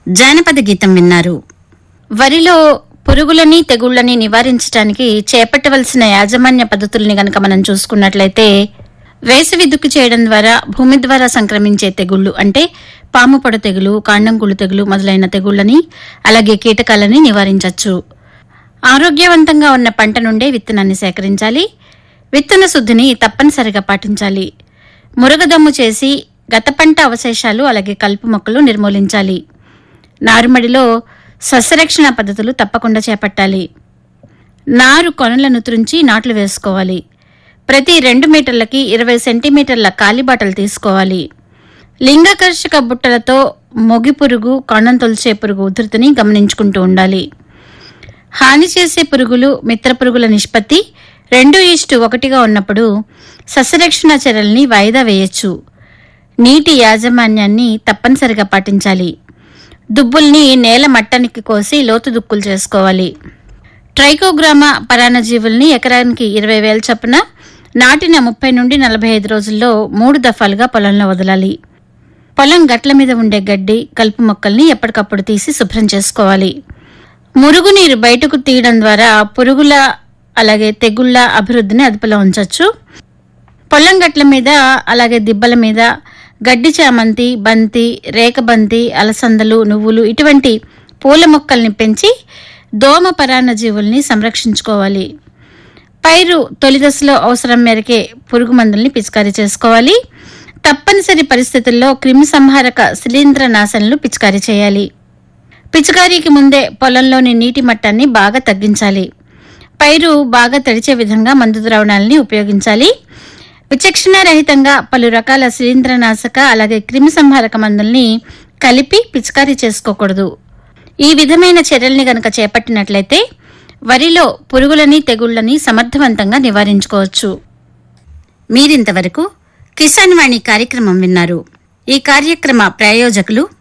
జానపద గీతం విన్నారు వరిలో పురుగులని తెగుళ్లని నివారించడానికి చేపట్టవలసిన యాజమాన్య పద్ధతుల్ని గనక మనం చూసుకున్నట్లయితే వేసవి దుక్కి చేయడం ద్వారా భూమి ద్వారా సంక్రమించే తెగుళ్లు అంటే పాము పొడ తెగులు కాండంకుళ్ళు తెగులు మొదలైన తెగుళ్లని అలాగే కీటకాలని నివారించవచ్చు ఆరోగ్యవంతంగా ఉన్న పంట నుండే విత్తనాన్ని సేకరించాలి విత్తన శుద్ధిని తప్పనిసరిగా పాటించాలి మురగదమ్ము చేసి గత పంట అవశేషాలు అలాగే కలుపు మొక్కలు నిర్మూలించాలి నారుమడిలో సస్యరక్షణ పద్ధతులు తప్పకుండా చేపట్టాలి నారు కొనలను త్రుంచి నాట్లు వేసుకోవాలి ప్రతి రెండు మీటర్లకి ఇరవై సెంటీమీటర్ల కాలిబాటలు తీసుకోవాలి లింగకర్షక బుట్టలతో మొగి పురుగు కొండం తొలిచే పురుగు ఉధృతిని గమనించుకుంటూ ఉండాలి హాని చేసే పురుగులు మిత్ర పురుగుల నిష్పత్తి రెండు ఈస్టు ఒకటిగా ఉన్నప్పుడు సస్యరక్షణ చర్యల్ని వాయిదా వేయొచ్చు నీటి యాజమాన్యాన్ని తప్పనిసరిగా పాటించాలి దుబ్బుల్ని నేల మట్టానికి కోసి లోతు దుక్కులు చేసుకోవాలి ట్రైకోగ్రామా పరాన్నజీవుల్ని ఎకరానికి ఇరవై వేల చొప్పున నాటిన ముప్పై నుండి నలభై ఐదు రోజుల్లో మూడు దఫాలుగా పొలంలో వదలాలి పొలం గట్ల మీద ఉండే గడ్డి కలుపు మొక్కల్ని ఎప్పటికప్పుడు తీసి శుభ్రం చేసుకోవాలి మురుగునీరు బయటకు తీయడం ద్వారా పురుగుల అలాగే తెగుళ్ల అభివృద్ధిని అదుపులో ఉంచవచ్చు పొలం గట్ల మీద అలాగే దిబ్బల మీద గడ్డి చామంతి బంతి రేకబంతి అలసందలు నువ్వులు ఇటువంటి పూల మొక్కల్ని పెంచి దోమ పరాన్నజీవుల్ని సంరక్షించుకోవాలి పైరు తొలి దశలో అవసరం మేరకే పురుగు మందుల్ని పిచికారీ చేసుకోవాలి తప్పనిసరి పరిస్థితుల్లో క్రిమి సంహారక శిలీంద్ర నాశనలు పిచికారీ చేయాలి పిచికారీకి ముందే పొలంలోని నీటి మట్టాన్ని బాగా తగ్గించాలి పైరు బాగా తడిచే విధంగా మందు ద్రావణాలని ఉపయోగించాలి విచక్షణ రహితంగా పలు రకాల శిలీంద్రనాశక అలాగే క్రిమి సంహారక మందుల్ని కలిపి పిచికారీ చేసుకోకూడదు ఈ విధమైన చర్యల్ని గనక చేపట్టినట్లయితే వరిలో పురుగులని తెగుళ్లని సమర్థవంతంగా నివారించుకోవచ్చు మీరింతవరకు కిసాన్ వాణి కార్యక్రమం విన్నారు ఈ కార్యక్రమ ప్రాయోజకులు